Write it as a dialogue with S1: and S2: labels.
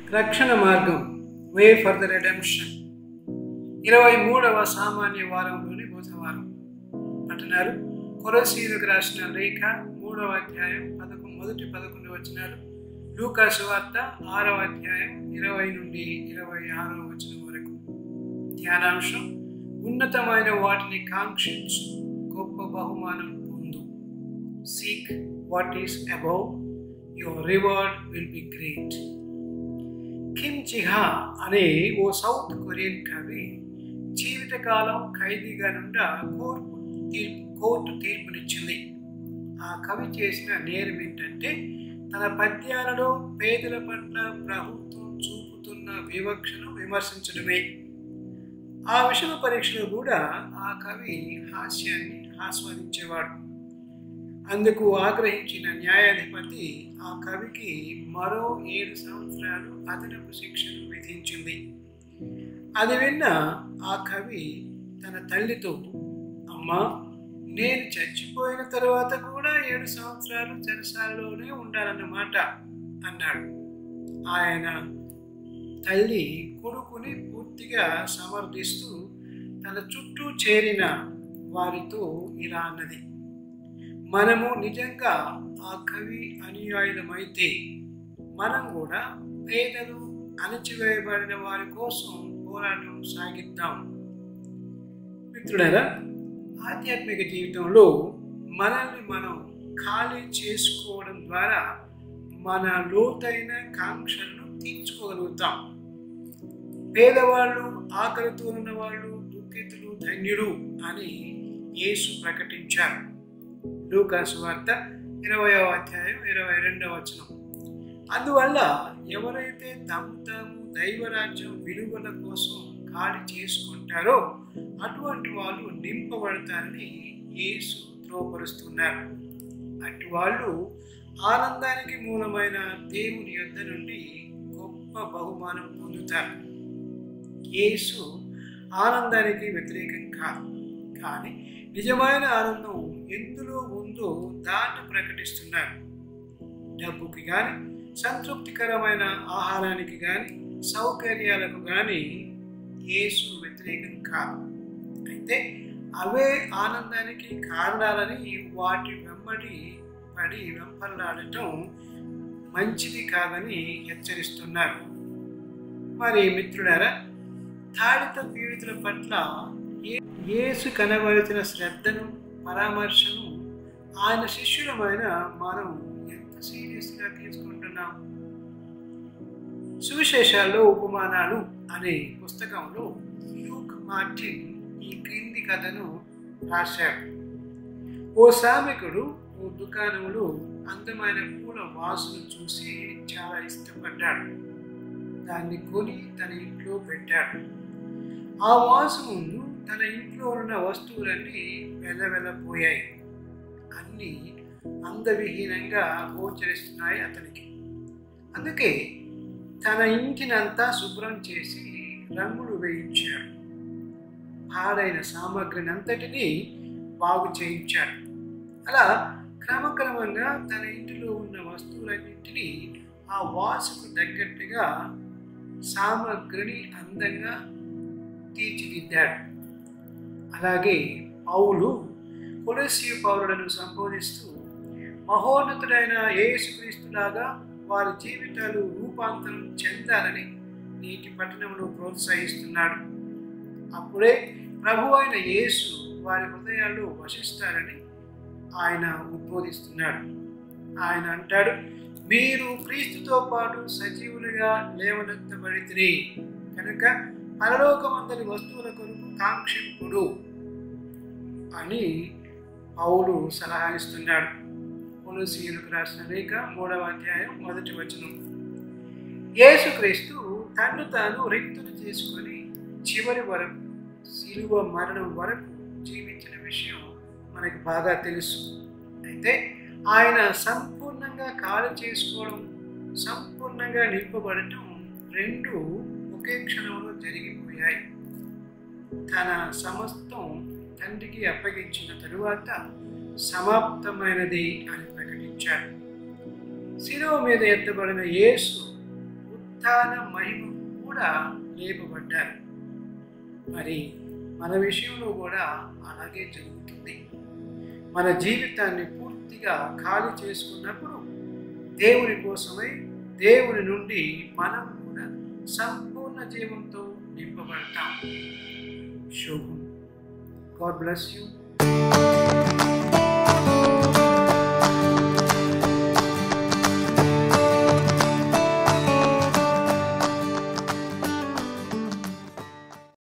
S1: రక్షణ మార్గం way for the redemption ఇరవై మూడవ సామాన్య వారంలోని బుధవారం అంటున్నారు కొరసీలకు రాసిన లేఖ మూడవ అధ్యాయం పదకొండు మొదటి పదకొండు వచనాలు లూకాసు వార్త ఆరవ అధ్యాయం ఇరవై నుండి ఇరవై ఆరవ వచనం వరకు ధ్యానాంశం ఉన్నతమైన వాటిని కాంక్షించు గొప్ప బహుమానం పొందు seek what is above your reward will be great Kim Chiha అనే ఓ సౌత్ కొరియన్ కవి జీవితకాలం ఖైదీగా నుండా కోర్టు తీర్పు కోర్టు తీర్పునిచ్చింది ఆ కవి చేసిన నేరం ఏంటంటే తన పద్యాలలో పేదల పట్ల ప్రభుత్వం చూపుతున్న వివక్షను విమర్శించడమే ఆ విషమ పరీక్షలో కూడా ఆ కవి హాస్యాన్ని ఆస్వాదించేవాడు అందుకు ఆగ్రహించిన న్యాయాధిపతి ఆ కవికి మరో ఏడు సంవత్సరాలు అదనపు శిక్షను విధించింది అది విన్న ఆ కవి తన తల్లితో అమ్మా నేను చచ్చిపోయిన తర్వాత కూడా ఏడు సంవత్సరాలు చెరసాలలోనే ఉండాలన్నమాట అన్నాడు ఆయన తల్లి కొడుకుని పూర్తిగా సమర్థిస్తూ తన చుట్టూ చేరిన వారితో ఇలా అన్నది మనము నిజంగా ఆ కవి అనుయాయులమైతే మనం కూడా పేదలు అణచివేయబడిన వారి కోసం పోరాటం సాగిద్దాం మిత్రుడారా ఆధ్యాత్మిక జీవితంలో మనల్ని మనం ఖాళీ చేసుకోవడం ద్వారా మన లోతైన కాంక్షలను తీర్చుకోగలుగుతాం పేదవాళ్ళు ఆకలితో ఉన్న వాళ్ళు దుఃఖితులు ధన్యులు అని యేసు ప్రకటించారు లూకాసు వార్త ఇరవయవ అధ్యాయం ఇరవై రెండవ వచనం అందువల్ల ఎవరైతే తమ తాము దైవరాజ్యం విలువల కోసం ఖాళీ చేసుకుంటారో అటువంటి వాళ్ళు నింపబడతారని యేసు ధ్రువపరుస్తున్నారు అటు వాళ్ళు ఆనందానికి మూలమైన దేవుని యొద్ద నుండి గొప్ప బహుమానం పొందుతారు యేసు ఆనందానికి వ్యతిరేకం కాదు కానీ నిజమైన ఆనందం ఎందులో ఉందో దాన్ని ప్రకటిస్తున్నారు డబ్బుకి కానీ సంతృప్తికరమైన ఆహారానికి కానీ సౌకర్యాలకు కానీ యేసు వ్యతిరేకం కాదు అయితే అవే ఆనందానికి కారణాలని వాటి వెంబడి పడి వెంపల్లాడటం మంచిది కాదని హెచ్చరిస్తున్నారు మరి మిత్రుడారా తాడిత పీడితుల పట్ల యేసు కనబరిచిన శ్రద్ధను పరామర్శను ఆయన శిష్యులమైన మనం ఎంత సీరియస్గా తీసుకుంటున్నాం సువిశేషాల్లో ఉపమానాలు అనే పుస్తకంలో యూక్ మార్టిన్ ఈ క్రింది కథను రాశాడు ఓ సామికుడు ఓ దుకాణంలో అందమైన పూల వాసును చూసి చాలా ఇష్టపడ్డాడు దాన్ని కొని తన ఇంట్లో పెట్టాడు ఆ వాసు ముందు తన ఇంట్లో ఉన్న వస్తువులన్నీ వెలవెలపోయాయి అన్నీ అందవిహీనంగా గోచరిస్తున్నాయి అతనికి అందుకే తన ఇంటినంతా శుభ్రం చేసి రంగులు వేయించాడు పాడైన సామగ్రిని అంతటినీ బాగు చేయించాడు అలా క్రమక్రమంగా తన ఇంటిలో ఉన్న వస్తువులన్నింటినీ ఆ వాసుకు తగ్గట్టుగా సామగ్రిని అందంగా తీర్చిదిద్దాడు అలాగే పౌలు కొలసీ పౌరులను సంబోధిస్తూ మహోన్నతుడైన యేసుక్రీస్తులాగా వారి జీవితాలు రూపాంతరం చెందాలని నీటి పట్టణంలో ప్రోత్సహిస్తున్నాడు అప్పుడే ప్రభు అయిన యేసు వారి హృదయాల్లో వసిస్తారని ఆయన ఉద్బోధిస్తున్నాడు ఆయన అంటాడు మీరు క్రీస్తుతో పాటు సజీవులుగా లేవనెత్తబడితే కనుక పరలోకమందరి వస్తువుల కొరకు కాంక్షింపుడు అని పౌలు సలహా ఇస్తున్నాడు కొలసీయులకు రాసిన లేఖ మూడవ అధ్యాయం మొదటి వచనం యేసుక్రీస్తు తన్ను తాను రిక్తులు చేసుకొని చివరి వరకు శిలువ మరణం వరకు జీవించిన విషయం మనకి బాగా తెలుసు అయితే ఆయన సంపూర్ణంగా ఖాళీ చేసుకోవడం సంపూర్ణంగా నింపబడటం రెండు ఒకే క్షణంలో జరిగిపోయాయి తన సమస్తం తండ్రికి అప్పగించిన తరువాత సమాప్తమైనది అని ప్రకటించాడు శిలువ మీద ఎత్తబడిన యేసు పునరుత్థాన మహిమ కూడా లేపబడ్డారు మరి మన విషయంలో కూడా అలాగే జరుగుతుంది మన జీవితాన్ని పూర్తిగా ఖాళీ చేసుకున్నప్పుడు దేవుని కోసమై దేవుని నుండి మనం కూడా సంపూర్ణ జీవంతో నింపబడతాం శుభం గాడ్ బ్లెస్ యూ